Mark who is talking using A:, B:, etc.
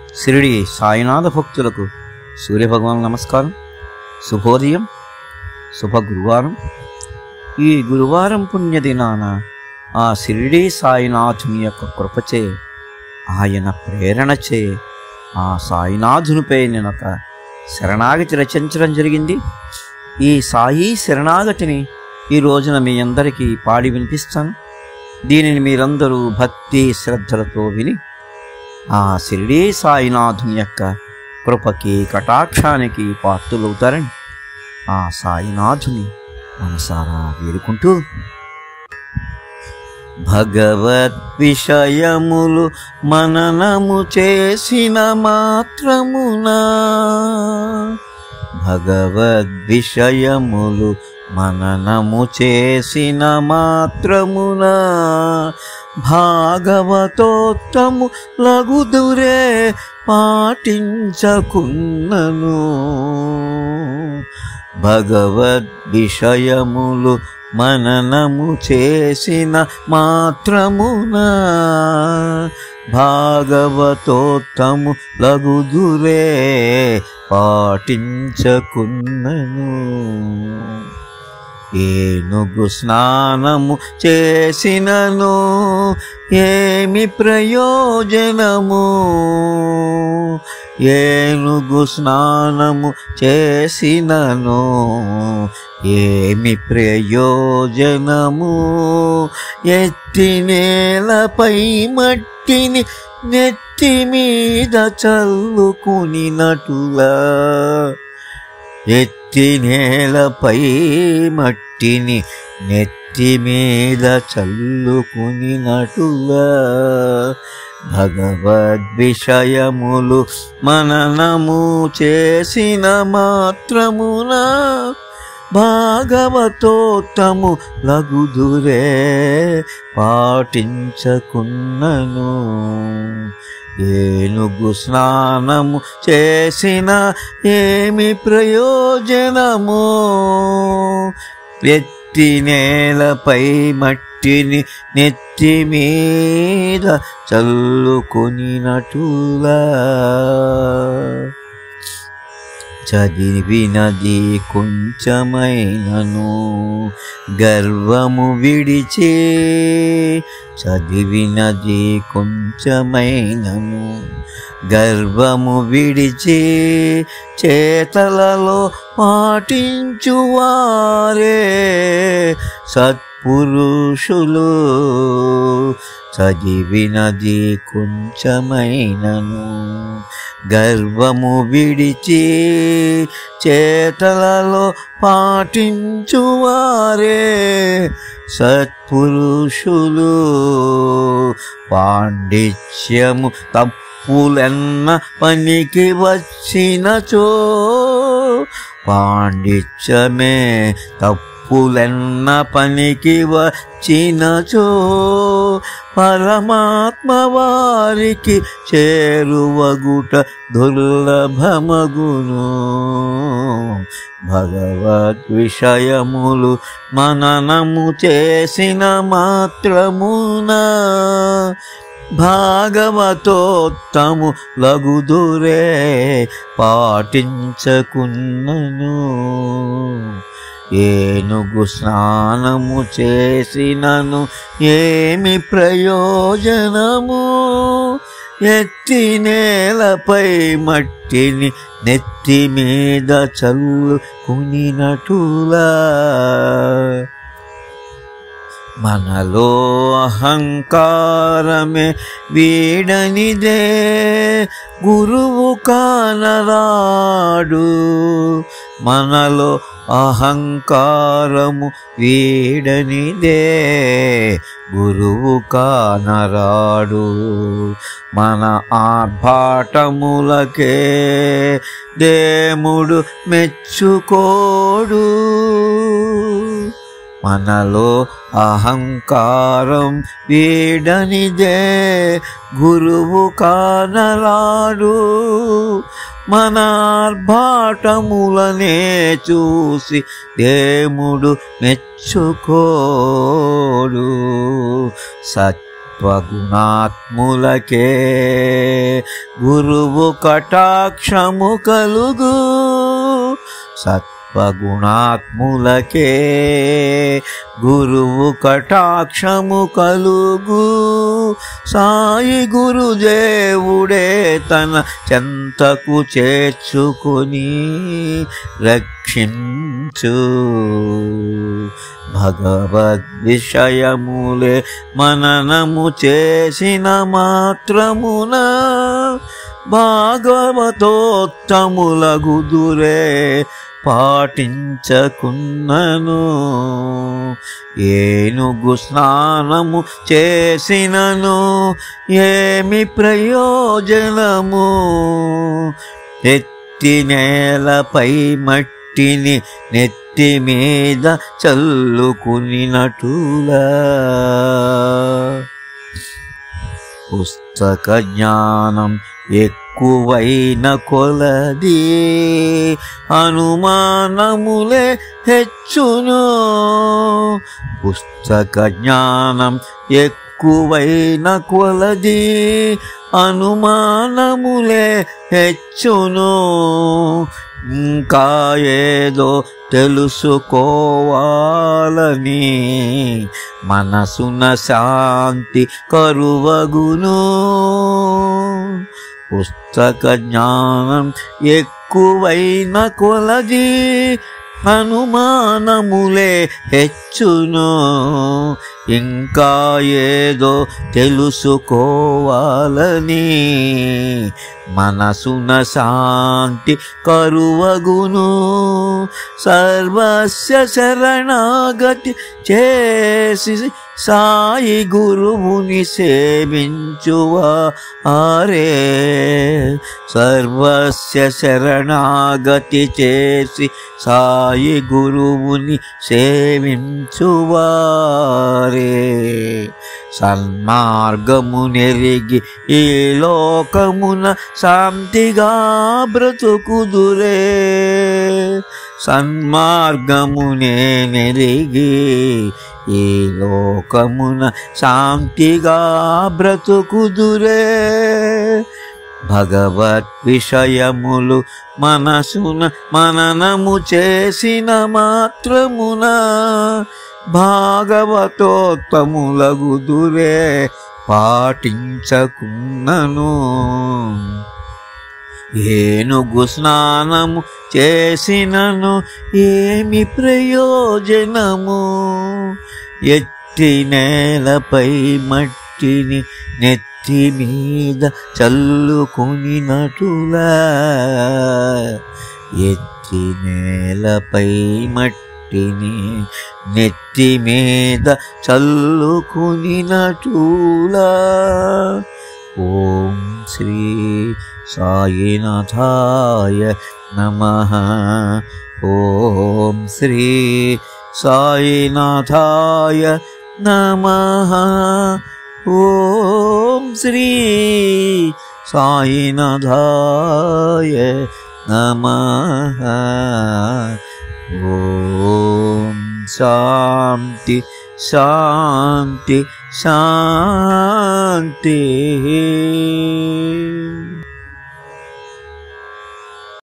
A: శిరిడి సాయినాథ భక్తులకు సూర్యభగవాన్ నమస్కారం శుభోదయం శుభ గురువారం ఈ గురువారం పుణ్యదినాన ఆ శిరిడి సాయినాథుని యొక్క కృపచే ఆయన ప్రేరణచే ఆ సాయినాథునిపై నేను ఒక శరణాగతి రచించడం జరిగింది ఈ సాయి శరణాగతిని ఈ రోజున మీ అందరికీ పాడి వినిపిస్తాను దీనిని మీరందరూ భక్తి శ్రద్ధలతో విని ఆ శిరిడీ సాయినాథుని యొక్క కృపకి కటాక్షానికి పాత్రులవుతారని ఆ సాయినాథుని మనసారా వేడుకుంటూ భగవద్ విషయములు మననము చేసిన మాత్రమునా భగవద్ విషయములు మననము చేసిన మాత్రమున భాగవతోత్తము లగుదురే పాటించకున్నను భగవద్ విషయములు మననము చేసిన మాత్రమున భాగవతోత్తము లగుదురే పాటించకున్నను ఏనుగు స్నానము చేసినను ఏమి ప్రయోజనము ఏనుగు స్నానము చేసినను ఏమి ప్రయోజనము ఎత్తి నేలపై మట్టిని నెత్తి మీద చల్లుకునినటులా ఎత్తి నేలపై మట్టిని నెత్తి మీద చల్లుకునినటులా భగవద్విషయములు మననము చేసిన మాత్రమున భాగవతోత్తము లగుదురే పాటించకున్నను ఏనుగు స్నానము చేసిన ఏమి ప్రయోజనము ఎత్తి నేలపై మట్టిని నెత్తి మీద చల్లుకొనినటులా చదివినది కొంచెమైనను గర్వము విడిచే చదివినది కొంచెమైనను గర్వము విడిచి చేతలలో పాటించువారే సత్పురుషులు చదివినది కొంచెమైనను గర్వము విడిచి చేతలలో పాటించువారే సత్పురుషులు పాండిత్యము తప్పులెన్న పనికి వచ్చినచో పాండిత్యమే తప్పులెన్న పనికి వచ్చినచో పరమాత్మ వారికి చేరువగుట దుర్లభమగును భగవద్ విషయములు మననము చేసిన మాత్రమున భాగవతోత్తము లగుదురే పాటించకున్నను ఏనుగు స్నానము చేసినను ఏమి ప్రయోజనము ఎత్తి నేలపై మట్టిని నెత్తి మీద చల్లుకునినటులా మనలో అహంకారమే వీడనిదే గురువు కానరాడు మనలో అహంకారము వీడనిదే గురువు కానరాడు మన ఆర్భాటములకే దేముడు మెచ్చుకోడు మనలో అహంకారం వీడనిదే గురువు కానరాడు మన ఆర్భాటములనే చూసి దేముడు మెచ్చుకోడు సత్ సత్వగుణాత్ములకే గురువు కటాక్షము కలుగు సత్వగుణాత్ములకే గురువు కటాక్షము కలుగు సాయి గురుదేవుడే తన చెంతకు చేర్చుకొని రక్షించు భగవద్విషయములే మననము చేసిన మాత్రమున భాగవతోత్తముల గుదురే పాటించకున్నను ఏనుగు స్నానము చేసినను ఏమి ప్రయోజనము ఎత్తి నేలపై మట్టిని నెత్తి మీద చల్లుకునినటులా పుస్తక జ్ఞానం ఎక్కువైన కొలది అనుమానములే హెచ్చును పుస్తక జ్ఞానం ఎక్కువైన కొలది అనుమానములే హెచ్చును ఇంకా ఏదో తెలుసుకోవాలని మనసున శాంతి కరువగును పుస్తక జ్ఞానం ఎక్కువైన కొలది అనుమానములే హెచ్చును ఇంకా ఏదో తెలుసుకోవాలని మనసున శాంతి కరువగును సర్వస్య శరణాగతి చేసి సాయి గురువుని సేవించువా ఆరే సర్వస్య శరణాగతి చేసి సాయి గురువుని సేవించువారే సన్మార్గము నెరిగి ఈ లోకమున శాంతిగా బ్రతుకుదురే సన్మార్గమునే నెరిగి ఈ లోకమున శాంతిగా బ్రతుకుదురే భగవత్ విషయములు మనసున మననము చేసిన మాత్రమున భాగవతోత్తములగుదురే పాటించకున్నను ఏనుగు స్నానము చేసినను ఏమి ప్రయోజనము ఎత్తి నేలపై మట్టిని నెత్తి మీద చల్లుకునినటులా ఎత్తి నేలపై మట్టిని నెత్తి మీద చల్లుకునినటులా ఓం శ్రీ సాయినాథాయ నమ ఓం శ్రీ సాయినాథాయ నమ ఓం శ్రీ సాయినాథాయ నమ ఓం శాంతి శాంతి శాంతి